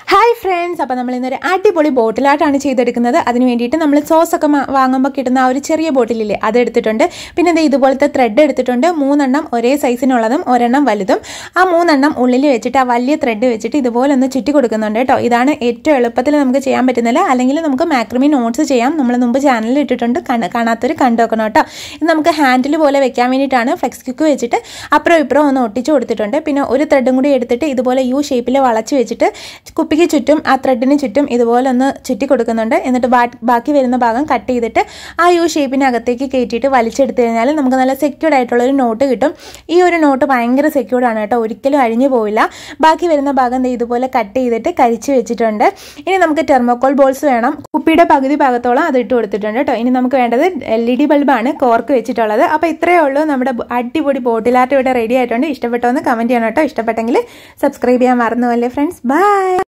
hi friends അപ്പോൾ നമ്മൾ ഇന്നൊരു അടിപൊളി ബോട്ടിലായിട്ടാണ് ചെയ്തെടുക്കുന്നത് അതിന് വേണ്ടിയിട്ട് നമ്മൾ സോസ് ഒക്കെ മാ- വാങ്ങുമ്പോൾ കിട്ടുന്ന ആ ഒരു ചെറിയ ബോട്ടിലില്ലേ അത് എടുത്തിട്ടുണ്ട് പിന്നെ ദേ ഇതുപോലത്തെ ത്രെഡ് എടുത്തിട്ടുണ്ട് മൂന്നെണ്ണം ഒരേ സൈസിനുള്ളതും ഒരെണ്ണം വലുതും ആ മൂന്നെണ്ണം ഉള്ളിൽ വെച്ചിട്ട് ആ വലിയ ത്രെഡ് വെച്ചിട്ട് ഇതുപോലെ ഒന്ന് ചുറ്റി കൊടുക്കുന്നുണ്ട് കേട്ടോ ഇതാണ് ഏറ്റവും എളുപ്പത്തിൽ നമുക്ക് ചെയ്യാൻ പറ്റുന്നില്ല അല്ലെങ്കിൽ നമുക്ക് മാക്രമി നോട്ട്സ് ചെയ്യാം നമ്മൾ മുമ്പ് ചാനലിൽ ഇട്ടിട്ടുണ്ട് കണ്ട- കാണാത്തവർ കണ്ടു നോക്കണം കേട്ടോ ഇത് നമുക്ക് ഹാൻഡിൽ പോലെ വെക്കാൻ വേണ്ടിയിട്ടാണ് ഫ്ലെക്സ് ക്വിക്ക് വെച്ചിട്ട് അപ്പുറം ഇപ്പുറം ഒന്ന് ഒട്ടിച്ച് കൊടുത്തിട്ടുണ്ട് പിന്നെ ഒരു ത്രെഡും കൂടി എടുത്തിട്ട് ഇതുപോലെ യു ഷേപ്പിൽ വളച്ച് വെച്ചിട്ട് കുപ്പിക്ക് ചുറ്റും ആ ത്രെഡിന് ചുറ്റും ഇതുപോലെ ഒന്ന് ചുറ്റി കൊടുക്കുന്നുണ്ട് എന്നിട്ട് ബാ- ബാക്കി വരുന്ന ഭാഗം കട്ട് ചെയ്തിട്ട് ആ യു ഷേപ്പിനകത്തേക്ക് കയറ്റിയിട്ട് വലിച്ചെടുത്ത് കഴിഞ്ഞാൽ നമുക്ക് നല്ല സെക്യൂർഡ് ആയിട്ടുള്ള ഒരു നോട്ട് കിട്ടും ഈ ഒരു നോട്ട് ഭയങ്കര സെക്യൂർഡ് ആണ് കേട്ടോ ഒരിക്കലും അഴിഞ്ഞു പോവില്ല ബാക്കി വരുന്ന ഭാഗം ദേ ഇതുപോലെ കട്ട് ചെയ്തിട്ട് കരിച്ച് വെച്ചിട്ടുണ്ട് ഇനി നമുക്ക് തെർമോക്കോൾ ബോൾസ് വേണം കുപ്പിയുടെ പകുതി ഭാഗത്തോളം അത് ഇട്ട് കൊടുത്തിട്ടുണ്ട് കേട്ടോ ഇനി നമുക്ക് വേണ്ടത് എൽ ഇ ഡി ബൾബാണ് കോർക്ക് വെച്ചിട്ടുള്ളത് അപ്പോൾ ഇത്രയേ ഉള്ളൂ നമ്മുടെ ബ- അടിപൊളി ബോട്ടിലായിട്ട് ഇവിടെ റെഡി ആയിട്ടുണ്ട് ഇഷ്ടപ്പെട്ടോന്ന് കമൻറ്റ് ചെയ്യണം കേട്ടോ ഇഷ്ടപ്പെട്ടെങ്കിൽ സബ്സ്ക്രൈബ് ചെയ്യാൻ മറന്നു അല്ലേ ഫ്രണ്ട്സ് ബൈ